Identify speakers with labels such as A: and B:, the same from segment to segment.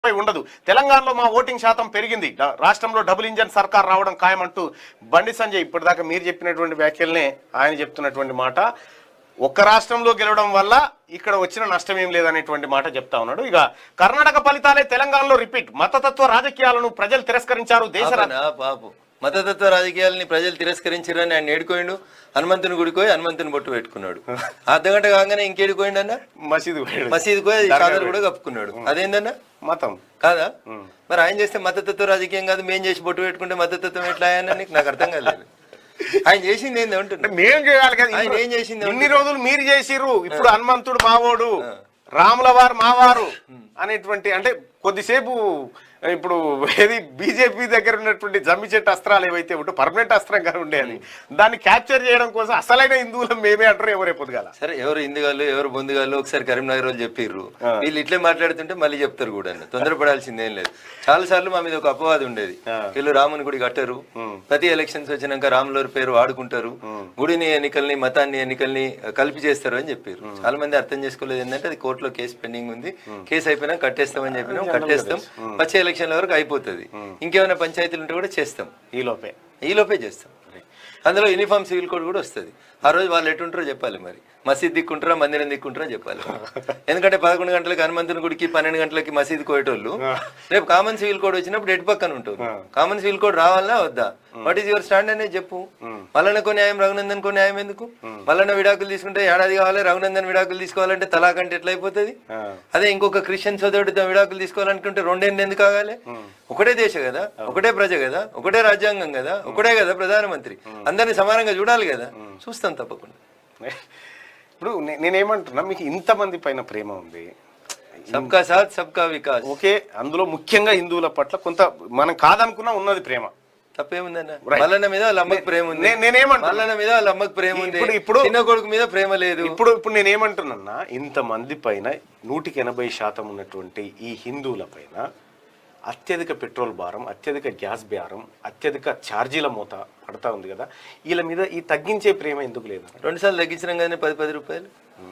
A: పై ఉండదు తెలంగాణలో మా ఓటింగ్ శాతం పెరిగింది డా- రాష్ట్రంలో డబుల్ ఇంజన్ సర్కార్ రావడం ఖాయమంటూ బండి సంజయ్ ఇప్పటిదాకా మీరు చెప్పినటువంటి వ్యాఖ్యలనే ఆయన చెప్తున్నటువంటి మాట ఒక్క రాష్ట్రంలో గెలవడం వల్ల ఇక్కడ వచ్చిన నష్టం ఏం లేదనేటువంటి మాట చెప్తా ఉన్నాడు ఇక కర్ణాటక ఫలితాలే తెలంగాణలో రిపీట్ మతతత్వ రాజకీయాలను ప్రజలు తిరస్కరించారు దేశ రా-
B: పాపనా పాపు మతతత్వ రాజకీయాలని ప్రజలు తిరస్కరించారని ఆయన ఏడుకోయిండు హనుమంతుని గుడికోయి హనుమంతుని బొట్టు పెట్టుకున్నాడు అర్ధగంట కాగానే ఇంకేడుకోయిండు అన్న
A: మసీదు పోయాడు.
B: మసీదుకు పోయి చాదరు కూడా కప్పుకున్నాడు అదేందన్నా
A: మతం
B: కాదా మరి ఆయన చేస్తే మతతత్వ రాజకీయం కాదు మేం చేసి బొట్టు పెట్టుకుంటే మతతత్వం ఎట్లా అయ్యానని నీకు నాకు అర్థం కాలేదు ఆయన చేసింది ఏంది అంటున్నా
A: మేం చేయాలి కదా
B: ఆయన ఏం చేసింది
A: ఇన్ని రోజులు మీరు చేసిర్రు ఇప్పుడు హనుమంతుడు మావోడు రాముల వారు మావారు అనేటువంటి అంటే కొద్దిసేపు ఇప్పుడు ఏది బీజేపీ దగ్గర ఉన్నటువంటి జమ్మి చెట్టు అస్త్రాలు ఏవైతే ఉంటో పర్మనెంట్ అస్త్రంగా ఉండేది దాన్ని క్యాప్చర్ చేయడం కోసం అసలైన హిందువులు మేమే అంటారు ఎవరే పొద్దుగాల
B: సరే ఎవరు ఇందుగాళ్ళు ఎవరు బొందుగాళ్ళు ఒకసారి కరీంనగర్ వాళ్ళు చెప్పిర్రు వీళ్ళు ఇట్లే మాట్లాడుతుంటే మళ్ళీ చెప్తారు కూడా అన్న. తొందరపడాల్సిందేం లేదు చాలా సార్లు మా మీద ఒక అపవాదం ఉండేది వీళ్ళు రాముని గుడి కట్టరు ప్రతి ఎలక్షన్స్ వచ్చినాక రాములవారి పేరు వాడుకుంటారు గుడిని ఎన్నికల్ని మతాన్ని ఎన్నికల్ని కలిపి చేస్తారు అని చెప్పారు చాలా మంది అర్థం చేసుకోలేదు ఏంటంటే అది కోర్టులో కేసు పెండింగ్ ఉంది కేసు అయిపోయినా కట్టేస్తామని చెప్పినాం కట్టేస్తాం వచ్చే ఎలక్షన్ల వరకు అయిపోతుంది ఇంకేమైనా పంచాయతీలు ఉంటే కూడా చేస్తాం
A: ఈ లోపే
B: ఈ లోపే చేస్తాం అందులో యూనిఫామ్ సివిల్ కోడ్ కూడా వస్తుంది ఆ రోజు వాళ్ళు ఎటుంటారో చెప్పాలి మరి మసీద్ దిక్కుంటారా మందిరం దిక్కుంటారా చెప్పాలి ఎందుకంటే పదకొండు గంటలకి హనుమంతుని గుడికి పన్నెండు గంటలకి మసీద్ కోయేటోళ్ళు రేపు కామన్ సివిల్ కోడ్ వచ్చినప్పుడు ఎటు పక్కన ఉంటారు కామన్ సివిల్ కోడ్ రావాలా వద్దా వాట్ ఈస్ యువర్ స్టాండ్ అనేది చెప్పు మల్లన్నకో న్యాయం రఘునందన్ కో న్యాయం ఎందుకు మల్లన్న విడాకులు తీసుకుంటే ఏడాది కావాలి రఘునందన్ విడాకులు తీసుకోవాలంటే తలాకంటే ఎట్లా అయిపోతుంది అదే ఇంకొక క్రిస్టియన్ సోదరుడితో విడాకులు తీసుకోవాలనుకుంటే రెండేళ్ళు ఎందుకు కావాలి ఒకటే దేశ కదా ఒకటే ప్రజ కదా ఒకటే రాజ్యాంగం కదా ఒకటే కదా ప్రధానమంత్రి అందరిని సమానంగా చూడాలి కదా చూస్తాం తప్పకుండా
A: ఇప్పుడు నే- నేనేమంటున్నా మీకు ఇంతమంది పైన ప్రేమ ఉంది
B: సబ్కా సాత్ సబ్కా వికాస్
A: ఓకే అందులో ముఖ్యంగా హిందువుల పట్ల కొంత మనం కాదనుకున్నా ఉన్నది ప్రేమ
B: తప్పేముందన్న మల్లన్న మీద వాళ్ళ అమ్మకి ప్రేమ ఉంది
A: నే- నేనేమంటున్నా
B: మల్లన్న మీద వాళ్ళ అమ్మకి ప్రేమ ఉంది
A: ఇప్పుడు- ఇప్పుడు-
B: చిన్న కొడుకు మీద ప్రేమ లేదు
A: ఇప్పుడు ఇప్పుడు నేనేమంటున్నా ఇంతమంది పైన నూటికి ఎనభై శాతం ఉన్నటువంటి ఈ హిందువుల పైన అత్యధిక పెట్రోల్ భారం అత్యధిక గ్యాస్ భారం అత్యధిక ఛార్జీల మూత పడతా ఉంది కదా వీళ్ళ మీద ఈ తగ్గించే ప్రేమ ఎందుకు లేదు
B: రెండు సార్లు తగ్గించడం కానీ పది పది రూపాయలు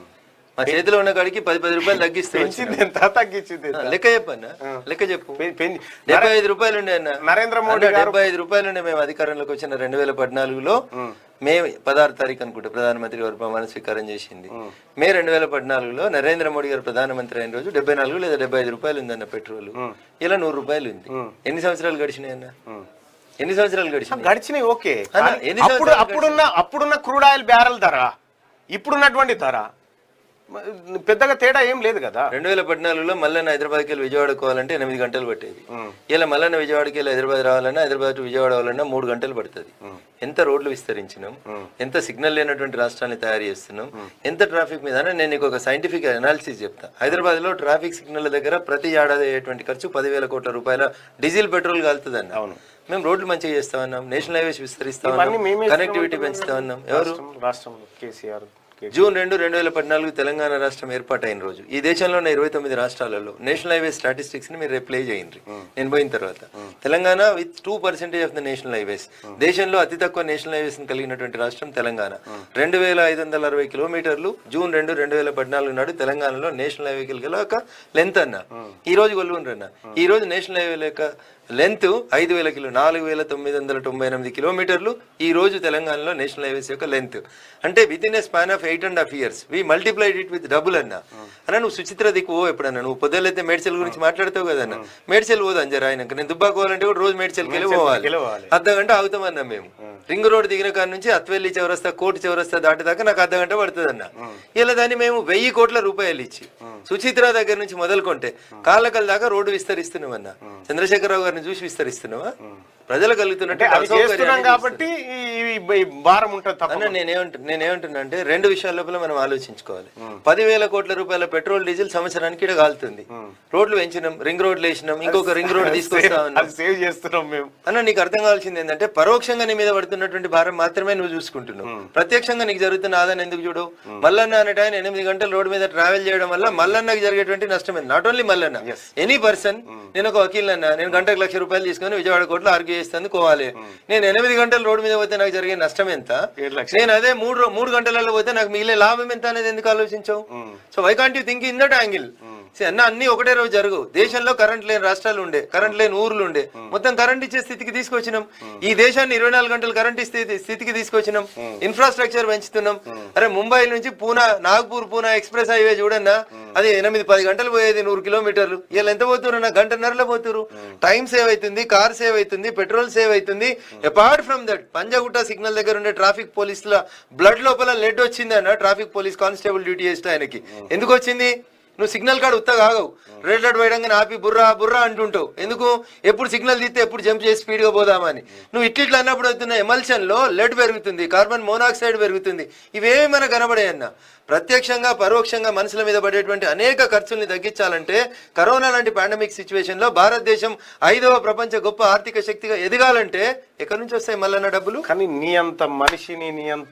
B: మా చేతిలో ఉన్న కాడికి పది పది రూపాయలు తగ్గిస్తే
A: పెంచింది ఎంత తగ్గించింది ఎంత?
B: లెక్క చెప్పన్నా లెక్క చెప్పు
A: పె- పెం-
B: డెబ్బై ఐదు రూపాయలు ఉండే అన్న
A: నరేంద్ర మోడీ
B: అన్న, డెబ్బై ఐదు రూపాయలు ఉండే మేము అధికారంలోకి వచ్చిన రెండు వేల పద్నాలుగులో మే పదహారు తారీఖు అనుకుంటే ప్రధానమంత్రి గారు ప్రమాణ స్వీకారం చేసింది మే రెండు వేల పద్నాలుగులో నరేంద్ర మోడీ గారు ప్రధానమంత్రి అయిన రోజు డెబ్బై నాలుగు లేదా డెబ్బై ఐదు రూపాయలు ఉందన్న పెట్రోల్ ఇలా నూరు రూపాయలు ఉంది ఎన్ని సంవత్సరాలు గడిచినాయి అన్న ఎన్ని సంవత్సరాలు గడిచినాయి
A: గడిచినాయి ఓకే
B: అన్న,
A: కానీ
B: ఎన్ని
A: అప్పుడు
B: సంవత్సరాలు
A: అప్పుడున్న అప్పుడున్న క్రూడ్ ఆయిల్ బ్యారెల్ ధర ఇప్పుడున్నటువంటి ధర మ- పెద్దగా తేడా ఏం లేదు కదా
B: రెండు వేల పద్నాలుగులో మల్లన్న హైదరాబాద్కి వెళ్ళి విజయవాడకు పోవాలంటే ఎనిమిది గంటలు పట్టేది ఇలా మల్లన్న విజయవాడకి వెళ్ళి హైదరాబాద్ రావాలన్నా హైదరాబాద్ టు విజయవాడ రావాలన్నా మూడు గంటలు పడుతుంది ఎంత రోడ్లు విస్తరించినాం ఎంత సిగ్నల్ లేనటువంటి రాష్ట్రాన్ని తయారు చేస్తున్నాం ఎంత ట్రాఫిక్ మీద అని నేను నీకు ఒక సైంటిఫిక్ అనాలిసిస్ చెప్తా హైదరాబాద్ లో ట్రాఫిక్ సిగ్నల్ దగ్గర ప్రతి ఏడాది అయ్యేటువంటి ఖర్చు పదివేల కోట్ల రూపాయల డీజిల్ పెట్రోల్ కాలుతుంది
A: అవును.
B: మేము రోడ్లు మంచిగా చేస్తా ఉన్నాం నేషనల్ హైవేస్ విస్తరిస్తా
A: ఇవన్నీ
B: ఉన్నాం
A: మేమే
B: కనెక్టివిటీ పెంచుతా ఉన్నాం ఎవరు
A: రాష్ట్రం- రాష్ట్రంలో కేసీఆర్ కే-
B: జూన్ రెండు రెండు వేల పద్నాలుగు తెలంగాణ రాష్ట్రం ఏర్పాటైన రోజు ఈ దేశంలో ఉన్న ఇరవై తొమ్మిది రాష్ట్రాలలో నేషనల్ హైవే స్టాటిస్టిక్స్ ని మీరు రిప్లై చేయండి నేను పోయిన తర్వాత Telangana with two percentage of the national highways దేశంలో అతి తక్కువ నేషనల్ హైవేస్ కలిగినటువంటి రాష్ట్రం తెలంగాణ రెండు వేల ఐదు వందల అరవై కిలోమీటర్లు జూన్ రెండు రెండు వేల పద్నాలుగు నాడు తెలంగాణలో నేషనల్ హైవే గల ఒక లెంత్ అన్న ఈ రోజు కొలువుండ్రన్న ఈ రోజు నేషనల్ హైవే యొక్క లెంత్ ఐదు వేల కిలో నాలుగు వేల తొమ్మిది వందల తొంభై ఎనిమిది కిలోమీటర్లు ఈ రోజు తెలంగాణలో నేషనల్ హైవేస్ యొక్క లెంత్ అంటే with in a span of eight and half years we multiplied it with double అన్న అన్న నువ్వు సుచిత్ర దిక్కు ఓ ఎప్పుడన్నా నువ్వు పొద్దులైతే మేడ్చల్ గురించి మాట్లాడతావు కదన్న మేడ్చల్ పోదు అంజరా ఆయనకు నేను దుబ్బాకు పోవాలంటే కూడా రోజు మేడ్చల్కి వెళ్ళి పోవాలి
A: వెళ్ళి పోవాలి.
B: అర్ధ గంట ఆగుతామన్నా మేము రింగ్ రోడ్ దిగిన కాడ నుంచి అత్వెల్లి చౌరస్తా కోటి చౌరస్తా దాటిదాకా నాకు అర్ధ గంట పడుతుంది అన్న ఇలా దాన్ని మేము వెయ్యి కోట్ల రూపాయలు ఇచ్చి సుచిత్ర దగ్గర నుంచి మొదలుకొంటే కాళ్ళకల్ దాకా రోడ్డు విస్తరిస్తున్నామన్నా చంద్రశేఖరరావు గారిని చూసి విస్తరిస్తున్నావా ప్రజలు
A: అంటే
B: కలుగుతున్నట్టు
A: అవి చేస్తున్నాం కాబట్టి ఈ- ఈ భారం ఉంటుంది తప్ప
B: అన్న నేనేమంటున్నా నేనేమంటున్నా అంటే రెండు విషయాల లోపల మనం ఆలోచించుకోవాలి పదివేల కోట్ల రూపాయల పెట్రోల్ డీజిల్ సంవత్సరానికి ఇక్కడ కాలుతుంది రోడ్లు పెంచినాం రింగ్ రోడ్లు వేసినాం ఇంకొక రింగ్ రోడ్ తీసుకొస్తా ఉన్నాం
A: అది సేవ్ చేస్తున్నాం మేము
B: అన్న నీకు అర్థం కావాల్సింది ఏంటంటే పరోక్షంగా నీ మీద పడుతున్నటువంటి భారం మాత్రమే నువ్వు చూసుకుంటున్నావు ప్రత్యక్షంగా నీకు జరుగుతున్న ఆదాయం ఎందుకు చూడు మల్లన్న అనేట ఆయన ఎనిమిది గంటలు రోడ్డు మీద ట్రావెల్ చేయడం వల్ల మల్లన్నకి జరిగేటువంటి నష్టం ఏంది not only Mallanna any person నేను ఒక వకీల్ అన్న నేను గంటకు లక్ష రూపాయలు తీసుకొని విజయవాడ కోర్టులో ఆర్గ్యూ చేస్తాను కోవాలి నేను ఎనిమిది గంటలు రోడ్డు మీద పోతే నాకు జరిగే నష్టం ఎంత
A: ఏడు లక్షలు.
B: నేను అదే మూడు రో- మూడు గంటలలో పోతే నాకు మిగిలే లాభం ఎంత అనేది ఎందుకు ఆలోచించావు so why can't you think in that angle See, అన్న అన్ని ఒకటే రోజు జరుగు దేశంలో కరెంట్ లేని రాష్ట్రాలు ఉండే కరెంట్ లేని ఊర్లు ఉండే మొత్తం కరెంట్ ఇచ్చే స్థితికి తీసుకొచ్చినాం ఈ దేశాన్ని ఇరవై నాలుగు గంటలు కరెంట్ ఇస్తే స్థితికి తీసుకొచ్చినాం ఇన్ఫ్రాస్ట్రక్చర్ పెంచుతున్నాం అరే ముంబై నుంచి పూనా నాగ్పూర్ పూనా ఎక్స్ప్రెస్ హైవే చూడన్నా అది ఎనిమిది పది గంటలు పోయేది నూరు కిలోమీటర్లు వీళ్ళు ఎంత పోతున్నారు నా గంటన్నరలో పోతున్నారు టైం సేవ్ అవుతుంది కార్ సేవ్ అవుతుంది పెట్రోల్ సేవ్ అవుతుంది apart from that Panjagutta signal దగ్గర ఉండే ట్రాఫిక్ పోలీసుల బ్లడ్ లోపల లెడ్ వచ్చింది అన్న ట్రాఫిక్ పోలీస్ కానిస్టేబుల్ డ్యూటీ చేస్తే ఆయనకి ఎందుకు వచ్చింది నువ్వు సిగ్నల్ కాడ ఉత్తగా ఆగవు రెడ్ లైట్ వేయడంగా ఆపి బుర్రా బుర్రా అంటుంటావు ఎందుకు ఎప్పుడు సిగ్నల్ తీస్తే ఎప్పుడు జంప్ చేసి స్పీడ్ గా పోదామని నువ్వు ఇట్లా ఇట్లా అన్నప్పుడు అవుతున్న ఎమల్షన్ లో లెడ్ పెరుగుతుంది కార్బన్ మోనాక్సైడ్ పెరుగుతుంది ఇవేమి మనకు కనబడాయి అన్న ప్రత్యక్షంగా పరోక్షంగా మనుషుల మీద పడేటువంటి అనేక ఖర్చుల్ని తగ్గించాలంటే కరోనా లాంటి పాండమిక్ సిచ్యువేషన్ లో భారతదేశం ఐదవ ప్రపంచ గొప్ప ఆర్థిక శక్తిగా ఎదగాలంటే ఎక్కడి నుంచి వస్తాయి మళ్ళన్న డబ్బులు
A: కానీ నీ అంత మనిషిని నీ అంత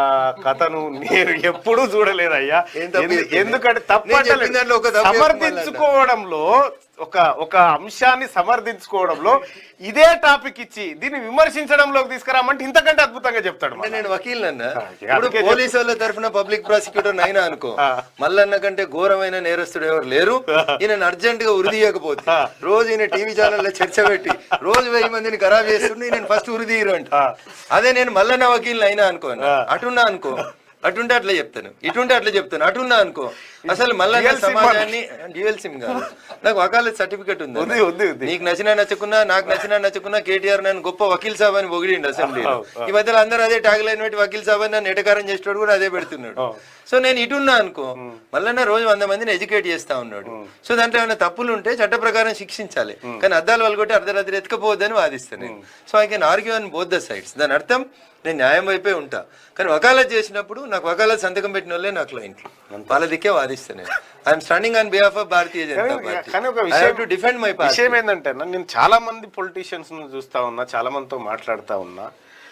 A: కథను నేను ఎప్పుడూ చూడలేదయ్యా
B: ఏం తప్పు
A: ఎందు-
B: చెప్పింది?
A: ఎందుకంటే
B: నేను చెప్పిన దాంట్లో ఒక
A: తప్ప
B: తప్పు
A: సమర్థించుకోవడంలో ఒక ఒక అంశాన్ని సమర్థించుకోవడంలో ఇదే టాపిక్ ఇచ్చి దీన్ని విమర్శించడంలోకి తీసుకురామంటే ఇంతకంటే అద్భుతంగా చెప్తాడు
B: అంటే
A: మన.
B: నేను వకీల్ అన్న
A: ఆ,
B: ఇప్పుడు
A: అందుకే
B: పోలీసు వాళ్ళ తరఫున పబ్లిక్ ప్రాసిక్యూటర్ అయినా అనుకో
A: ఆ.
B: మల్లన్న కంటే ఘోరమైన నేరస్తుడు ఎవరు లేరు ఈయన అర్జెంట్ గా ఉరి తీయకపోతే
A: ఆ.
B: రోజు ఈయన టీవీ ఛానల్లో చర్చ పెట్టి రోజు వెయ్యి మందిని ఖరాబ్ చేస్తుండే నేను ఫస్ట్ ఉరి తీయరు అంట
A: ఆ.
B: అదే నేను మల్లన్న వకీల్ అయినా అనుకో అన్న.
A: ఆ.
B: అటున్నా అనుకో అటుంటే అట్లా చెప్తాను ఇటుంటే అట్లా చెప్తాను అటున్నా అనుకో అసలు మల్లన్న
A: Dual SIM
B: సమాజాన్ని డ్యూయల్ సిమ్ కాదు నాకు వకాలత్ సర్టిఫికెట్ ఉంది
A: ఉంది, ఉంది, ఉంది.
B: నీకు నచ్చినా నచ్చకున్నా నాకు నచ్చినా నచ్చకున్నా కేటీఆర్ నన్ను గొప్ప వకీల్ సాబ్ అని పొగిడిండు అసెంబ్లీలో
A: అవు, అవు.
B: ఈ మధ్యలో అందరూ అదే ట్యాగ్ లైన్ పెట్టి వకీల్ సాబ్ అని నన్ను ఎటకారం చేసేవాడు కూడా అదే పెడుతున్నాడు
A: అవు.
B: సో నేను ఇటున్నా అనుకో మళ్ళీ రోజు వంద మందిని ఎడ్యుకేట్ చేస్తా ఉన్నాడు సో దాంట్లో ఏమైనా తప్పులు ఉంటే చట్ట ప్రకారం శిక్షించాలి కానీ అద్దాలు వాళ్ళు కొట్టి అర్ధరాత్రి ఎత్తుకపోవద్దని వాదిస్తాను నేను so I can argue on both the sides దాని అర్థం నేను న్యాయం వైపే ఉంటా కానీ వకాలత్ చేసినప్పుడు నాకు వకాలత్ సంతకం పెట్టిన వాళ్ళే నా క్లయింట్లు వాళ్ళ దిక్కే వాదిస్తాను నేను I'm standing on behalf of Bharatiya Janata
A: కానీ- కానీ ఒక
B: పార్టీ
A: విషయం
B: టు డిఫెండ్ మై పార్టీ
A: విషయం ఏంటంటే అన్న, నేను చాలా మంది పొలిటీషియన్స్ ను చూస్తా ఉన్నా చాలా మందితో మాట్లాడుతా ఉన్నా